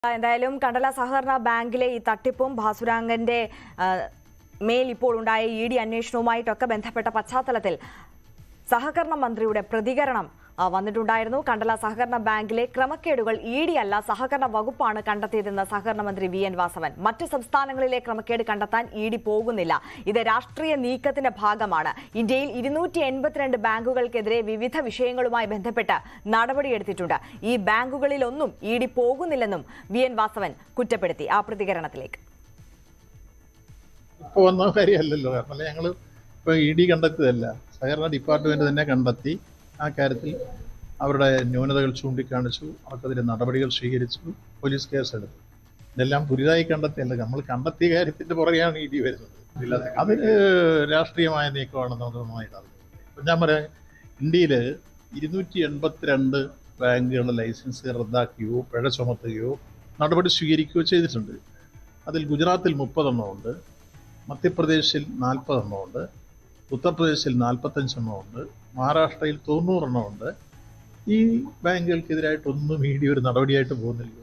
എന്തായാലും കണ്ടല സഹകരണ ബാങ്കിലെ ഈ തട്ടിപ്പും ഭാസുരാങ്കന്റെ ആ, മേൽ ഇപ്പോൾ ഉണ്ടായ ഇ ഡി അന്വേഷണവുമായിട്ടൊക്കെ ബന്ധപ്പെട്ട പശ്ചാത്തലത്തിൽ സഹകരണ മന്ത്രിയുടെ പ്രതികരണം ആ, വന്നിട്ടുണ്ടായിരുന്നു കണ്ടല സഹകരണ ബാങ്കിലെ ക്രമക്കേടുകൾ ഇ ഡി അല്ല സഹകരണ വകുപ്പാണ് കണ്ടെത്തിയതെന്ന് സഹകരണ മന്ത്രി വി എൻ വാസവൻ മറ്റു സംസ്ഥാനങ്ങളിലെ ക്രമക്കേട് കണ്ടെത്താൻ ഇ ഡി പോകുന്നില്ല ഇത് രാഷ്ട്രീയ നീക്കത്തിന്റെ ഭാഗമാണ് ഇന്ത്യയിൽ ഇരുന്നൂറ്റി എൺപത്തിരണ്ട് ബാങ്കുകൾക്കെതിരെ വിവിധ വിഷയങ്ങളുമായി ബന്ധപ്പെട്ട് നടപടിയെടുത്തിട്ടുണ്ട് ഈ ബാങ്കുകളിലൊന്നും ഇ ഡി പോകുന്നില്ലെന്നും വി എൻ വാസവൻ കുറ്റപ്പെടുത്തി ആ പ്രതികരണത്തിലേക്ക് ഇപ്പോൾ വന്ന കാര്യമല്ലല്ലോ കാരണം ഞങ്ങൾ ഇപ്പോൾ ഇ ഡി കണ്ടെത്തിയതല്ല സഹകരണ ഡിപ്പാർട്ട്മെന്റ് തന്നെ കണ്ടെത്തി ആ കാര്യത്തിൽ അവരുടെ ന്യൂനതകൾ ചൂണ്ടിക്കാണിച്ചു അവർക്കെതിരെ നടപടികൾ സ്വീകരിച്ചു പോലീസ് കേസെടുത്തു ഇതെല്ലാം പുതിയതായി കണ്ടെത്തിയല്ല നമ്മൾ കണ്ടെത്തിയ കാര്യത്തിന്റെ പുറകെയാണ് ഇ ഡി വരുന്നത് അതിന് രാഷ്ട്രീയമായ നീക്കമാണെന്ന് നമുക്ക് നന്നായിട്ട് അറിയാം ഇപ്പം ഞാൻ പറയാം ഇന്ത്യയിൽ ഇരുന്നൂറ്റി എൺപത്തിരണ്ട് ബാങ്കുകളുടെ ലൈസൻസ് റദ്ദാക്കുകയോ പിഴ ചുമത്തുകയോ നടപടി സ്വീകരിക്കുകയോ ചെയ്തിട്ടുണ്ട് അതിൽ ഗുജറാത്തിൽ മുപ്പതെണ്ണമുണ്ട് മധ്യപ്രദേശിൽ നാൽപ്പതെണ്ണമുണ്ട് ഉത്തർപ്രദേശിൽ നാൽപ്പത്തഞ്ചെണ്ണമുണ്ട് മഹാരാഷ്ട്രയിൽ തൊണ്ണൂറെണ്ണമുണ്ട് ഈ ബാങ്കുകൾക്കെതിരായിട്ടൊന്നും ഇ ഡി ഒരു നടപടിയായിട്ട് പോകുന്നില്ല